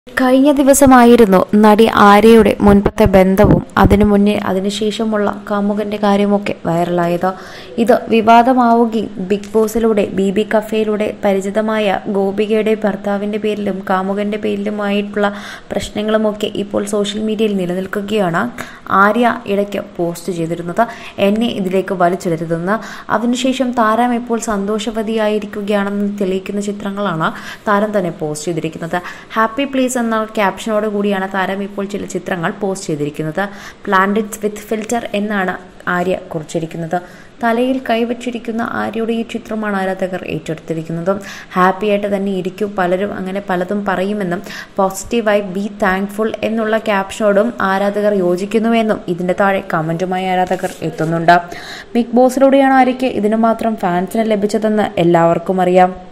കഴിഞ്ഞ ദിവസമായിരുന്നു നടി ആര്യയുടെ മുൻപത്തെ ബന്ധവും അതിനു മുന്നേ അതിനുശേഷമുള്ള കാമുകന്റെ കാര്യമൊക്കെ വൈറലായത് ഇത് വിവാദമാവുകയും ബിഗ് ബോസിലൂടെ ബി ബി കഫേയിലൂടെ പരിചിതമായ ഗോപികയുടെ ഭർത്താവിന്റെ പേരിലും കാമുകന്റെ പേരിലുമായിട്ടുള്ള പ്രശ്നങ്ങളുമൊക്കെ ഇപ്പോൾ സോഷ്യൽ മീഡിയയിൽ നിലനിൽക്കുകയാണ് ആര്യ ഇടയ്ക്ക് പോസ്റ്റ് ചെയ്തിരുന്നത് എന്നെ ഇതിലേക്ക് വലിച്ചിടരുതെന്ന് അതിനുശേഷം താരം ഇപ്പോൾ സന്തോഷവതിയായിരിക്കുകയാണെന്ന് തെളിയിക്കുന്ന ചിത്രങ്ങളാണ് താരം തന്നെ പോസ്റ്റ് ചെയ്തിരിക്കുന്നത് ഹാപ്പി പ്ലേസ് എന്ന ക്യാപ്ഷനോട് കൂടിയാണ് താരം ഇപ്പോൾ ചില ചിത്രങ്ങൾ പോസ്റ്റ് ചെയ്തിരിക്കുന്നത് പ്ലാന്ററ്റ്സ് വിത്ത് ഫിൽറ്റർ എന്നാണ് ആര്യ കുറിച്ചിരിക്കുന്നത് തലയിൽ കൈവച്ചിരിക്കുന്ന ആര്യയുടെ ഈ ചിത്രമാണ് ആരാധകർ ഏറ്റെടുത്തിരിക്കുന്നതും ഹാപ്പി ആയിട്ട് തന്നെ ഇരിക്കും പലരും അങ്ങനെ പലതും പറയുമെന്നും പോസിറ്റീവായി ബി താങ്ക്ഫുൾ എന്നുള്ള ക്യാപ്ഷനോടും ആരാധകർ യോജിക്കുന്നുവെന്നും ഇതിൻ്റെ താഴെ കമൻറ്റുമായി ആരാധകർ എത്തുന്നുണ്ട് ബിഗ് ബോസിലൂടെയാണ് ആര്യയ്ക്ക് ഇതിനു മാത്രം ഫാൻസിനെ ലഭിച്ചതെന്ന് എല്ലാവർക്കും അറിയാം